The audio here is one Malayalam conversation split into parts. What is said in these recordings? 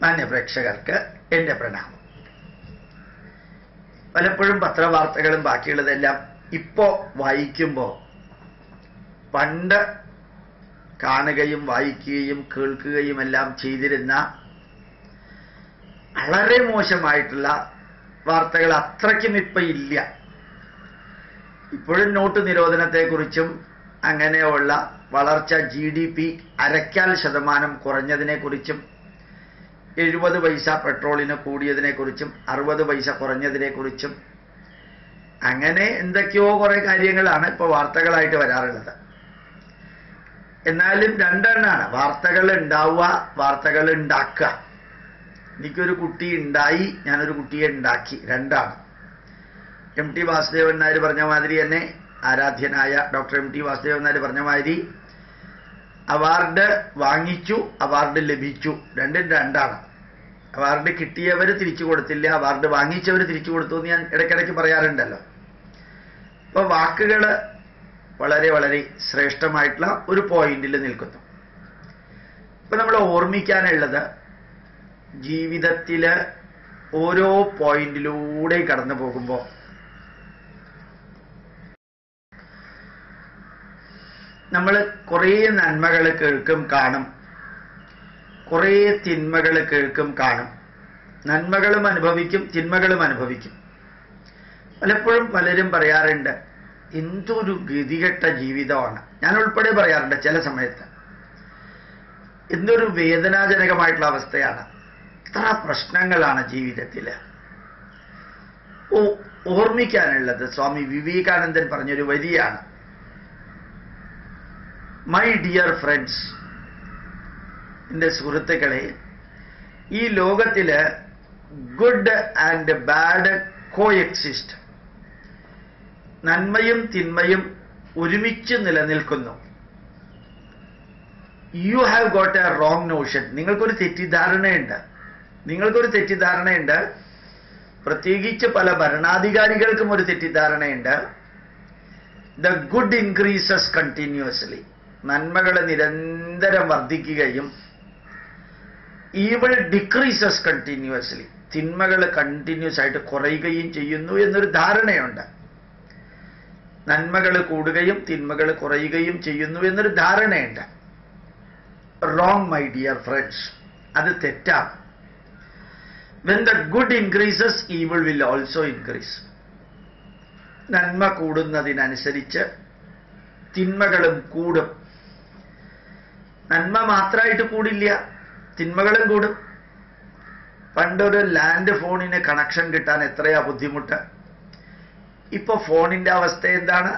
മാന്യപ്രേക്ഷകർക്ക് എൻ്റെ പ്രണാമം പലപ്പോഴും പത്രവാർത്തകളും ബാക്കിയുള്ളതെല്ലാം ഇപ്പോ വായിക്കുമ്പോൾ പണ്ട് കാണുകയും വായിക്കുകയും കേൾക്കുകയും എല്ലാം ചെയ്തിരുന്ന വളരെ മോശമായിട്ടുള്ള വാർത്തകൾ അത്രയ്ക്കും ഇപ്പൊ ഇല്ല ഇപ്പോഴും നോട്ട് നിരോധനത്തെക്കുറിച്ചും അങ്ങനെയുള്ള വളർച്ച ജി ഡി പി അരക്കാൽ ശതമാനം കുറഞ്ഞതിനെക്കുറിച്ചും എഴുപത് പൈസ പെട്രോളിന് കൂടിയതിനെക്കുറിച്ചും അറുപത് പൈസ കുറഞ്ഞതിനെക്കുറിച്ചും അങ്ങനെ എന്തൊക്കെയോ കുറെ കാര്യങ്ങളാണ് ഇപ്പോൾ വാർത്തകളായിട്ട് വരാറുള്ളത് എന്നാലും രണ്ടെണ്ണാണ് വാർത്തകൾ ഉണ്ടാവുക വാർത്തകൾ ഉണ്ടാക്കുക എനിക്കൊരു കുട്ടി ഉണ്ടായി ഞാനൊരു കുട്ടിയെ ഉണ്ടാക്കി രണ്ടാണ് എം ടി വാസുദേവൻ നായർ പറഞ്ഞ മാതിരി തന്നെ ആരാധ്യനായ doctor M T Vasudevan Nair പറഞ്ഞ മാതിരി അവാർഡ് വാങ്ങിച്ചു അവാർഡ് ലഭിച്ചു രണ്ടും രണ്ടാണ് അവാർഡ് കിട്ടിയവർ തിരിച്ചു കൊടുത്തില്ല അവാർഡ് വാങ്ങിച്ചവർ തിരിച്ചു കൊടുത്തു എന്ന് ഞാൻ ഇടയ്ക്കിടയ്ക്ക് പറയാറുണ്ടല്ലോ അപ്പൊ വാക്കുകൾ വളരെ വളരെ ശ്രേഷ്ഠമായിട്ടുള്ള ഒരു പോയിന്റിൽ നിൽക്കുന്നു ഇപ്പൊ നമ്മൾ ഓർമ്മിക്കാനുള്ളത് ജീവിതത്തില് ഓരോ പോയിന്റിലൂടെ കടന്നു പോകുമ്പോൾ നമ്മൾ കുറേ നന്മകൾ കേൾക്കും കാണും കുറേ തിന്മകൾ കേൾക്കും കാണും നന്മകളും അനുഭവിക്കും തിന്മകളും അനുഭവിക്കും പലപ്പോഴും പലരും പറയാറുണ്ട് എന്തൊരു ഗതികെട്ട ജീവിതമാണ് ഞാൻ ഉൾപ്പെടെ പറയാറുണ്ട് ചില സമയത്ത് എന്തൊരു വേദനാജനകമായിട്ടുള്ള അവസ്ഥയാണ് എത്ര പ്രശ്നങ്ങളാണ് ജീവിതത്തിൽ ഓ ഓർമ്മിക്കാനുള്ളത് സ്വാമി വിവേകാനന്ദൻ പറഞ്ഞൊരു വരിയാണ് മൈ ഡിയർ ഫ്രണ്ട്സ് എൻ്റെ സുഹൃത്തുക്കളെ ഈ ലോകത്തില് good and bad coexist നന്മയും തിന്മയും ഒരുമിച്ച് നിലനിൽക്കുന്നു you have got a wrong notion നിങ്ങൾക്കൊരു തെറ്റിദ്ധാരണയുണ്ട് നിങ്ങൾക്കൊരു തെറ്റിദ്ധാരണയുണ്ട് പ്രത്യേകിച്ച് പല ഭരണാധികാരികൾക്കും ഒരു തെറ്റിദ്ധാരണയുണ്ട് ദ ഗുഡ് ഇൻക്രീസസ് കണ്ടിന്യൂസ്ലി നന്മകൾ നിരന്തരം വർദ്ധിക്കുകയും ഈവിൾ ഡിക്രീസസ് കണ്ടിന്യൂസ്ലി തിന്മകൾ കണ്ടിന്യൂസ് ആയിട്ട് കുറയുകയും ചെയ്യുന്നു എന്നൊരു ധാരണയുണ്ട് നന്മകൾ കൂടുകയും തിന്മകൾ കുറയുകയും ചെയ്യുന്നു എന്നൊരു ധാരണയുണ്ട് റോങ് മൈ ഡിയർ ഫ്രണ്ട്സ് അത് തെറ്റാണ് when the good increases evil will also increase നന്മ കൂടുന്നതിനനുസരിച്ച് തിന്മകളും കൂടും നന്മ മാത്രമായിട്ട് കൂടില്ല തിന്മകളും കൂടും പണ്ടൊരു ലാൻഡ് ഫോണിന് കണക്ഷൻ കിട്ടാൻ എത്രയാ ബുദ്ധിമുട്ട് ഇപ്പൊ ഫോണിന്റെ അവസ്ഥ എന്താണ്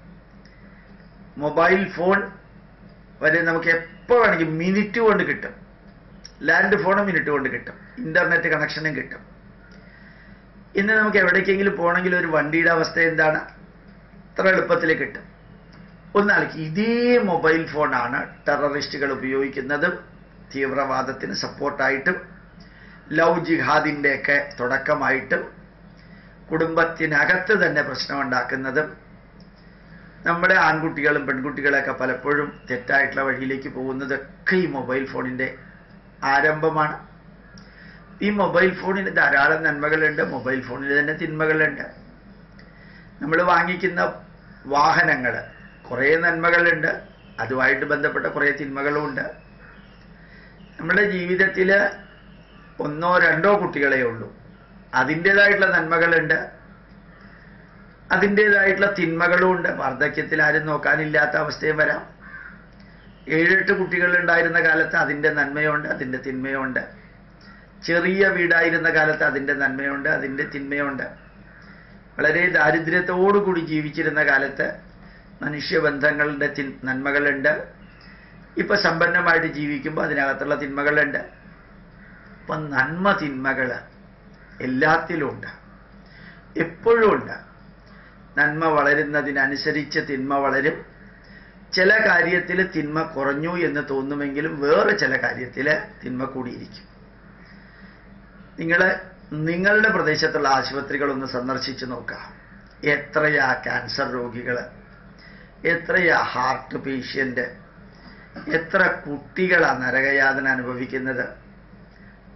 മൊബൈൽ ഫോൺ വരെ നമുക്ക് എപ്പോ വേണമെങ്കിൽ മിനിറ്റ് കൊണ്ട് കിട്ടും ലാൻഡ് ഫോണും മിനിറ്റ് കൊണ്ട് കിട്ടും ഇന്റർനെറ്റ് കണക്ഷനും കിട്ടും ഇന്ന് നമുക്ക് എവിടേക്കെങ്കിലും പോകണമെങ്കിൽ ഒരു വണ്ടിയുടെ അവസ്ഥ എന്താണ് ഇത്ര എളുപ്പത്തിൽ കിട്ടും ഒന്നാൾക്ക് ഇതേ മൊബൈൽ ഫോണാണ് ടെററിസ്റ്റുകൾ ഉപയോഗിക്കുന്നതും തീവ്രവാദത്തിന് സപ്പോർട്ടായിട്ടും ലവ് ജിഹാദിൻ്റെയൊക്കെ തുടക്കമായിട്ടും കുടുംബത്തിനകത്ത് തന്നെ പ്രശ്നമുണ്ടാക്കുന്നതും നമ്മുടെ ആൺകുട്ടികളും പെൺകുട്ടികളൊക്കെ പലപ്പോഴും തെറ്റായിട്ടുള്ള വഴിയിലേക്ക് പോകുന്നതൊക്കെ ഈ മൊബൈൽ ഫോണിൻ്റെ ആരംഭമാണ് ഈ മൊബൈൽ ഫോണിന് ധാരാളം നന്മകളുണ്ട് മൊബൈൽ ഫോണിൽ തന്നെ തിന്മകളുണ്ട് നമ്മൾ വാങ്ങിക്കുന്ന വാഹനങ്ങൾ കുറേ നന്മകളുണ്ട് അതുമായിട്ട് ബന്ധപ്പെട്ട കുറേ തിന്മകളും ഉണ്ട് നമ്മുടെ ജീവിതത്തിൽ ഒന്നോ രണ്ടോ കുട്ടികളെ ഉള്ളൂ അതിൻ്റെതായിട്ടുള്ള നന്മകളുണ്ട് അതിൻ്റെതായിട്ടുള്ള തിന്മകളും ഉണ്ട് വാർദ്ധക്യത്തിൽ ആരും നോക്കാനില്ലാത്ത അവസ്ഥയും വരാം ഏഴെട്ട് കുട്ടികളുണ്ടായിരുന്ന കാലത്ത് അതിൻ്റെ നന്മയുണ്ട് അതിൻ്റെ തിന്മയുണ്ട് ചെറിയ വീടായിരുന്ന കാലത്ത് അതിൻ്റെ നന്മയുണ്ട് അതിൻ്റെ തിന്മയുണ്ട് വളരെ ദാരിദ്ര്യത്തോടുകൂടി ജീവിച്ചിരുന്ന കാലത്ത് മനുഷ്യബന്ധങ്ങളുടെ തി നന്മകളുണ്ട് ഇപ്പൊ സമ്പന്നമായിട്ട് ജീവിക്കുമ്പോൾ അതിനകത്തുള്ള തിന്മകളുണ്ട് അപ്പൊ നന്മ തിന്മകൾ എല്ലാത്തിലും ഉണ്ട് എപ്പോഴും ഉണ്ട് നന്മ വളരുന്നതിനനുസരിച്ച് തിന്മ വളരും ചില കാര്യത്തിൽ തിന്മ കുറഞ്ഞു എന്ന് തോന്നുമെങ്കിലും വേറെ ചില കാര്യത്തിൽ തിന്മ കൂടിയിരിക്കും നിങ്ങൾ നിങ്ങളുടെ പ്രദേശത്തുള്ള ആശുപത്രികളൊന്ന് സന്ദർശിച്ചു നോക്കാം എത്രയാ ക്യാൻസർ രോഗികൾ എത്രയാ ഹാർട്ട് പേഷ്യൻ്റ് എത്ര കുട്ടികളാ നരകയാതന അനുഭവിക്കുന്നത്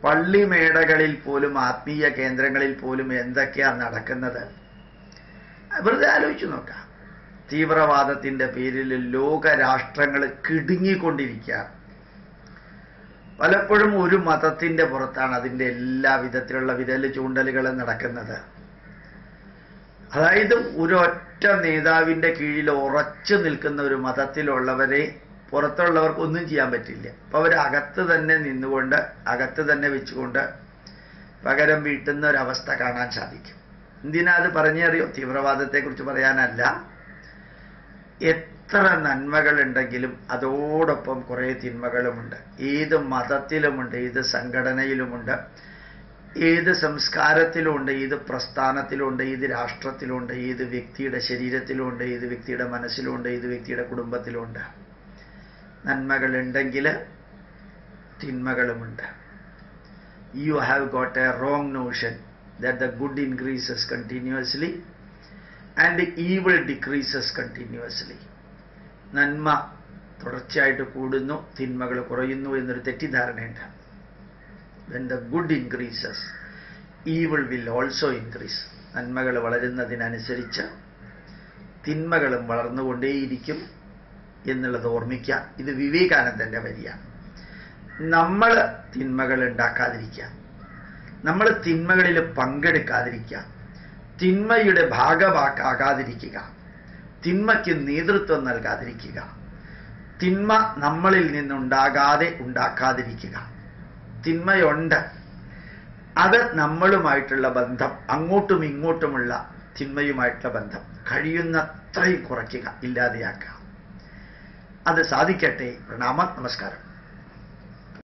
പള്ളിമേടകളിൽ പോലും ആത്മീയ കേന്ദ്രങ്ങളിൽ പോലും എന്തൊക്കെയാ നടക്കുന്നത് വെറുതെ ആലോചിച്ചു നോക്കാം തീവ്രവാദത്തിന്റെ പേരിൽ ലോകരാഷ്ട്രങ്ങൾ കിടുങ്ങിക്കൊണ്ടിരിക്കുകയാണ് പലപ്പോഴും ഒരു മതത്തിന്റെ പുറത്താണ് അതിന്റെ എല്ലാ വിധത്തിലുള്ള വിരൽ ചൂണ്ടലുകൾ നടക്കുന്നത് അതായത് ഒരൊറ്റ നേതാവിന്റെ കീഴിൽ ഉറച്ചു നിൽക്കുന്ന ഒരു മതത്തിലുള്ളവരെ പുറത്തുള്ളവർക്ക് ഒന്നും ചെയ്യാൻ പറ്റില്ല അപ്പൊ അവർ അകത്ത് തന്നെ നിന്നുകൊണ്ട് അകത്ത് തന്നെ വെച്ചുകൊണ്ട് പകരം വീട്ടുന്ന ഒരവസ്ഥ കാണാൻ സാധിക്കും എന്തിനാ അത് പറഞ്ഞറിയോ തീവ്രവാദത്തെക്കുറിച്ച് പറയാനല്ല എത്ര നന്മകളുണ്ടെങ്കിലും അതോടൊപ്പം കുറേ തിന്മകളുമുണ്ട് ഏത് മതത്തിലുമുണ്ട് ഏത് സംഘടനയിലുമുണ്ട് ഏത് സംസ്കാരത്തിലുമുണ്ട് ഏത് പ്രസ്ഥാനത്തിലുമുണ്ട് ഏത് രാഷ്ട്രത്തിലുമുണ്ട് ഏത് വ്യക്തിയുടെ ശരീരത്തിലുമുണ്ട് ഏത് വ്യക്തിയുടെ മനസ്സിലുമുണ്ട് ഏത് വ്യക്തിയുടെ കുടുംബത്തിലുമുണ്ട് നന്മകളുണ്ടെങ്കിൽ തിന്മകളുമുണ്ട് you have got a wrong notion that the good increases continuously and evil decreases continuously നന്മ തുടർച്ചയായിട്ട് കൂടുന്നു തിന്മകൾ കുറയുന്നു എന്നൊരു തെറ്റിദ്ധാരണയുണ്ട് when the good increases evil will also increase നന്മകൾ വളരുന്നതിനനുസരിച്ച് തിന്മകളും വളർന്നുകൊണ്ടേയിരിക്കും എന്നുള്ളത് ഓർമ്മിക്കുക ഇത് വിവേകാനന്ദന്റെ വരിയാണ് നമ്മൾ തിന്മകൾ ഉണ്ടാക്കാതിരിക്കുക നമ്മൾ തിന്മകളിൽ പങ്കെടുക്കാതിരിക്കുക തിന്മയുടെ ഭാഗവാക്കാകാതിരിക്കുക തിന്മയ്ക്ക് നേതൃത്വം നൽകാതിരിക്കുക തിന്മ നമ്മളിൽ നിന്നുണ്ടാകാതെ ഉണ്ടാക്കാതിരിക്കുക തിന്മയുണ്ട് അത് നമ്മളുമായിട്ടുള്ള ബന്ധം അങ്ങോട്ടും ഇങ്ങോട്ടുമുള്ള തിന്മയുമായിട്ടുള്ള ബന്ധം കഴിയുന്നത്രയും കുറയ്ക്കുക ഇല്ലാതെയാക്കുക അത് സാധിക്കട്ടെ പ്രണാമം നമസ്കാരം